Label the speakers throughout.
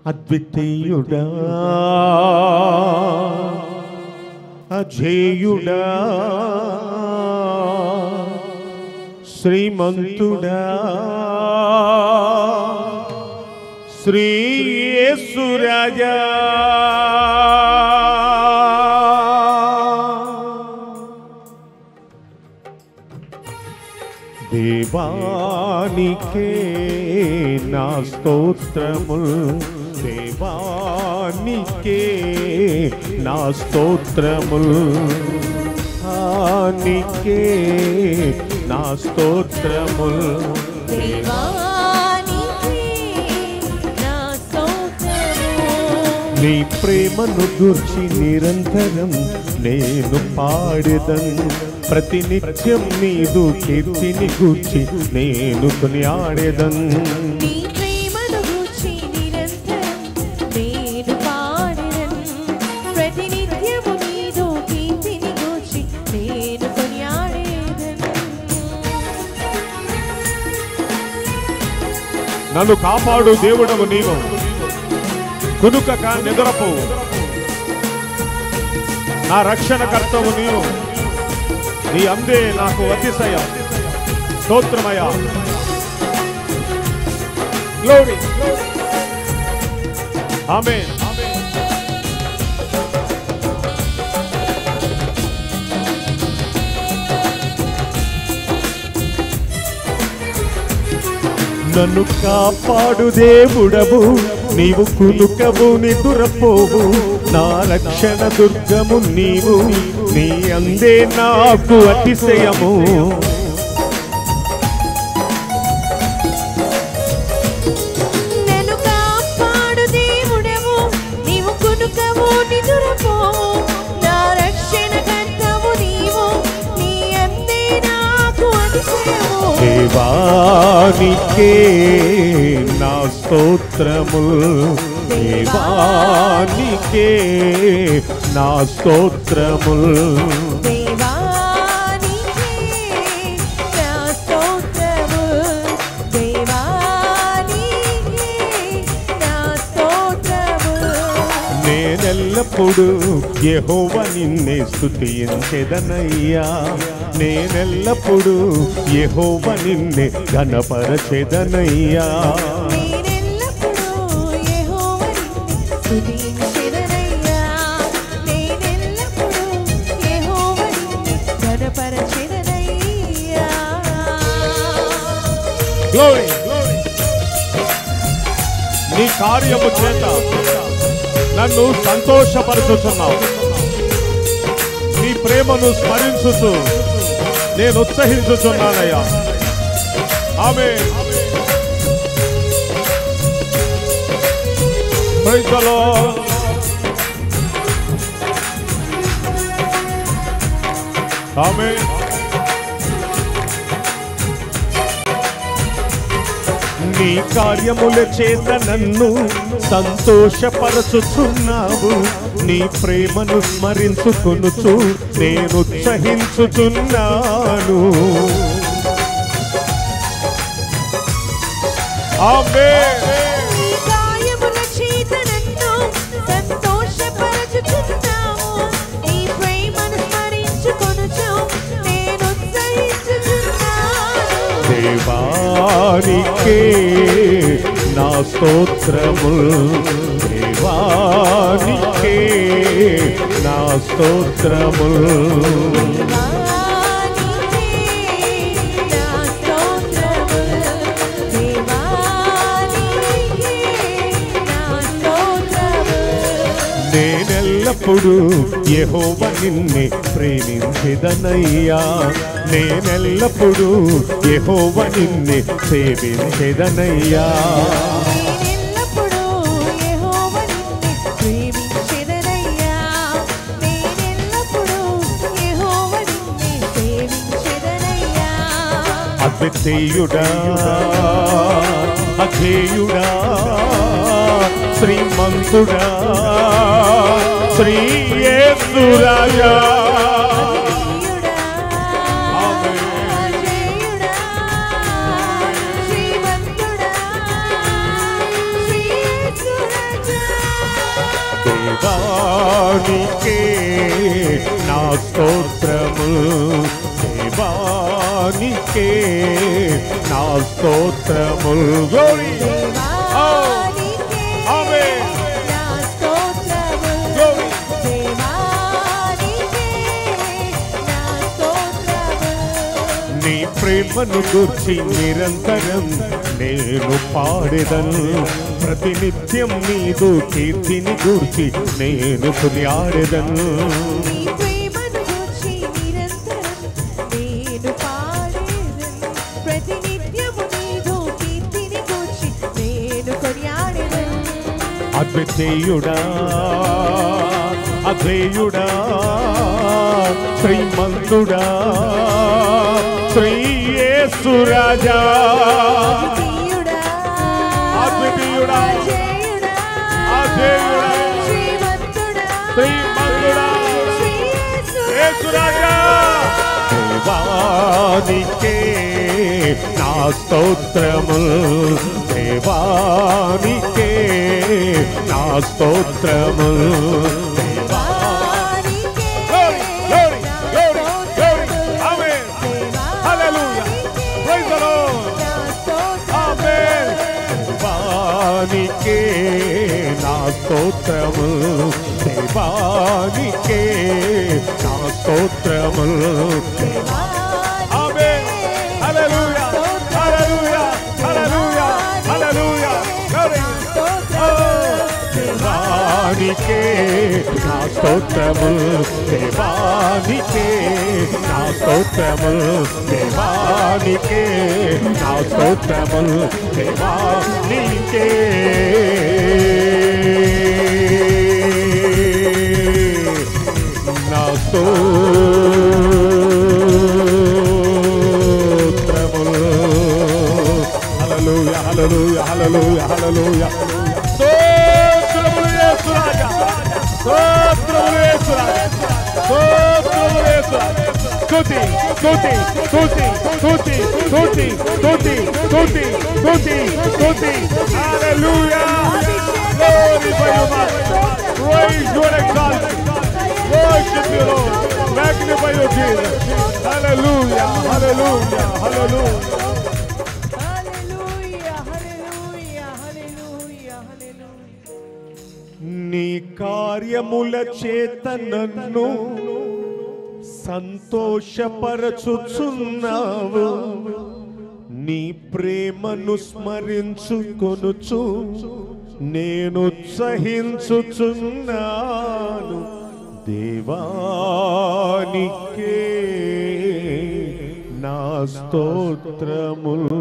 Speaker 1: అద్వితీయుడా అజేయుడా శ్రీమంతుడా శ్రీ యేసురాజా దేవానికే నా స్తోత్రముల్ దేవానికే నా స్తోత్రముల్ ఆనికే నా స్తోత్రముల్
Speaker 2: దేవానికి నా స్తోత్రము
Speaker 1: నీ ప్రేమను గుర్చి నిరంతరం నేను పాడేదను ప్రతినిత్యం నీదు కీర్తిని గూర్చి నేను కొనియాడేదను
Speaker 2: నీ ప్రేమను గూర్చి నిరంతరం నేను పాడెదను ప్రతినిత్యము నీదు కీర్తిని గూర్చి నేను కొనియాడేదను
Speaker 1: నన్ను కాపాడు దేవుడవు నీవు కునుకక నిద్రపో నా రక్షణకర్తవు నీవు నీ అందే నాకు అతిశయ స్తోత్రమయ గ్లోరీ ఆమేన్ నన్ను కాపాడు దేవుడవు నీవు కునుకవు నిదురపోవు నా రక్షణ దుర్గము నీవు నీ అందే నాకు అతిశయము
Speaker 2: నన్ను కాపాడు దేవుడవు నీవు కునుకవు నిదురపోవు నా రక్షణ కర్తవు నీవు నీ అందే నాకు అతిశయము
Speaker 1: దేవానికే నా స్తోత్రముల్ దేవానికే నా స్తోత్రముల్
Speaker 2: దేవానికి నా స్తోత్రము దేవానికి నా స్తోత్రము
Speaker 1: నేనెల్లప్పుడు యెహోవ నిన్నే స్తుతించెదనయ్యా నేనెల్లప్పుడు యెహోవ నిన్నే ఘనపరచెదనయ్యా
Speaker 2: నేనెల్లప్పుడూ యెహోవాని స్తుతించెదనయ్యా. నేనెల్లప్పుడూ యెహోవాని ఘనపరచెదనయ్యా.
Speaker 1: గ్లోరీ నీ కార్యము చేత నన్ను సంతోషపరుచుతున్నావు నీ ప్రేమను స్మరించుచు నేను ఉత్సహించుచున్నానయ్యా ఆమె Praise the Lord. Amen. నీ కార్యముల చేత నన్ను సంతోషపరచుచున్నావు నీ ప్రేమను స్మరించుకొనుచు నేను ఉత్సహించుచున్నాను ఆమేన్.
Speaker 2: నీ గాయముల చేత నన్ను సంతోషపరచుచున్నావు. నీ ప్రేమను స్మరించుకొనుచు నేను ఉత్సహించుచున్నాను.
Speaker 1: దేవానికే నా స్తోత్రముల్ దేవానికే నా స్తోత్రముల్
Speaker 2: దేవానికే నా స్తోత్రము. దేవానికే నా స్తోత్రము.
Speaker 1: నేనెల్లప్పుడు యెహోవ నిన్నే ప్రేమించెదనయ్యా నేనెల్లప్పుడు యెహోవ నిన్నే సేవించెదనయ్యా
Speaker 2: నేనెల్లప్పుడూ యెహోవాని ప్రేమించెదనయ్యా. నేనెల్లప్పుడూ యెహోవాని సేవించెదనయ్యా.
Speaker 1: అద్వితీయుడా అధేయుడా శ్రీమంతుడా శ్రీ యేసురాజా
Speaker 2: అజేయుడా, అజేయుడా, శ్రీమంతుడా, శ్రీ యేసురాజా.
Speaker 1: దేవానికే నా స్తోత్రము దేవానికే నా స్తోత్రము గోరి
Speaker 2: దేవానికే
Speaker 1: ఆమేన్.
Speaker 2: నా స్తోత్రము
Speaker 1: Glory.
Speaker 2: దేవానికే నా స్తోత్రము
Speaker 1: నీ ప్రేమను గూర్చి నిరంతరం నేను పాడేదను ప్రతినిత్యం నీదు కీర్తిని గూర్చి నేను కొనియాడేదను
Speaker 2: నీ ప్రేమను గూర్చి నిరంతరం నేను పాడేదను ప్రతినిత్యము నీదు కీర్తిని గూర్చి నేను కొనియాడేదను
Speaker 1: అద్వితీయుడా అధేయుడా శ్రీమంతుడా శ్రీయేసురాజా
Speaker 2: అద్వితీయుడా
Speaker 1: అద్వితీయుడా,
Speaker 2: అజేయుడా
Speaker 1: అజేయుడా,
Speaker 2: శ్రీమంతుడా
Speaker 1: శ్రీమంతుడా, యేసురాజా దేవానికే నా స్తోత్రము దేవానికే నా స్తోత్రము దేవా Glory, glory, glory, glory. Amen. Hallelujah. Praise the Lord. Amen. దేవానికే నా స్తోత్రము దేవానికే నా స్తోత్రము Amen. Hallelujah. Hallelujah. Hallelujah. Hallelujah. Glory. దేవానికే నా స్తోత్రము దేవానికే నా స్తోత్రము దేవానికే నా స్తోత్రము దేవానికే నా స్తోత్రము హల్లెలూయా హల్లెలూయా హల్లెలూయా హల్లెలూయా స్తోత్రములు యేసురాజా స్తోత్రములు యేసురాజా స్తోత్రములు యేసురాజా స్తుతి స్తుతి స్తుతి స్తుతి స్తుతి స్తుతి స్తుతి స్తుతి స్తుతి హల్లెలూయా glorify you master praise you and exalt you worship you lord magnify you jesus hallelujah hallelujah hallelujah
Speaker 2: Hallelujah, hallelujah, hallelujah, hallelujah.
Speaker 1: నీ కార్యముల చేత నన్ను సంతోషపరచుచున్నావు నీ ప్రేమను స్మరించుకొనుచు నేను ఉత్సహించుచున్నాను దేవానికే నా స్తోత్రములు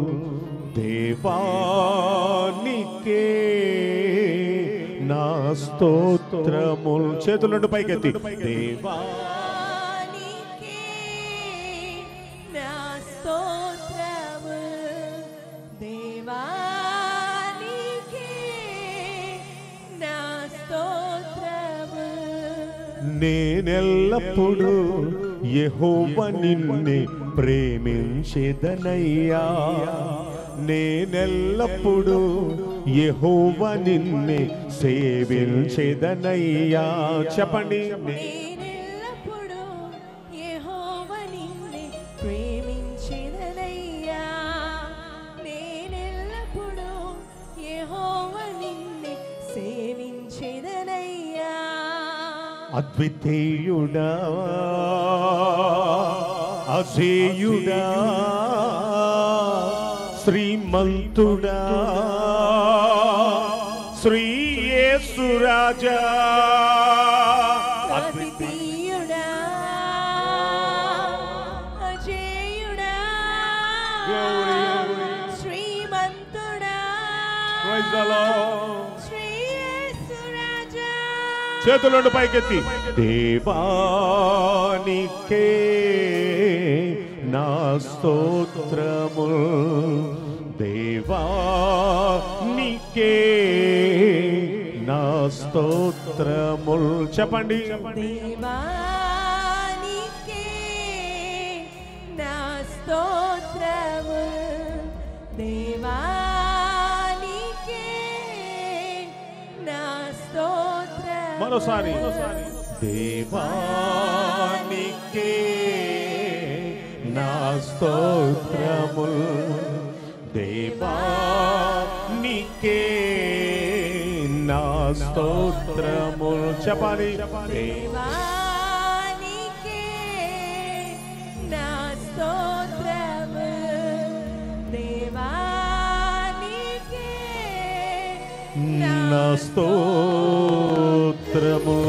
Speaker 1: దేవానికే నా స్తోత్రములు చేతులను పైకెత్తి దేవా
Speaker 2: దేవానికే నా స్తోత్రము దేవానికే నా స్తోత్రము
Speaker 1: నేనెల్లప్పుడూ యెహోవ నిన్నే ప్రేమించేదనయ్యా నేనెల్లప్పుడూ యెహోవ నిన్నే సేవించేదనయ్యా చెప్పండి
Speaker 2: నేనెల్లప్పుడూ యెహోవా నిన్నే ప్రేమించెదనయ్యా నేనెల్లప్పుడూ యెహోవా నిన్నే సేవించెదనయ్యా
Speaker 1: అద్వితీయుడా అజేయుడా శ్రీమంతుడా శ్రీయేసురాజా
Speaker 2: అద్వితీయుడా అజేయుడా
Speaker 1: Glory.
Speaker 2: శ్రీమంతుడా
Speaker 1: Praise the Lord.
Speaker 2: శ్రీయేసురాజా
Speaker 1: చేతులను పైకెత్తి దేవానికే నా స్తోత్రము దేవానికే నా స్తోత్రముల్ చెప్పండి
Speaker 2: దేవానికే నా స్తోత్రము దేవానికే నా స్తోత్రము
Speaker 1: మరోసారి దేవానికే నా స్తోత్రముల్ దేవానికే నా స్తోత్రముల్ చెప్పాలి
Speaker 2: దేవానికే నా స్తోత్రము దేవానికే
Speaker 1: నా స్తోత్రము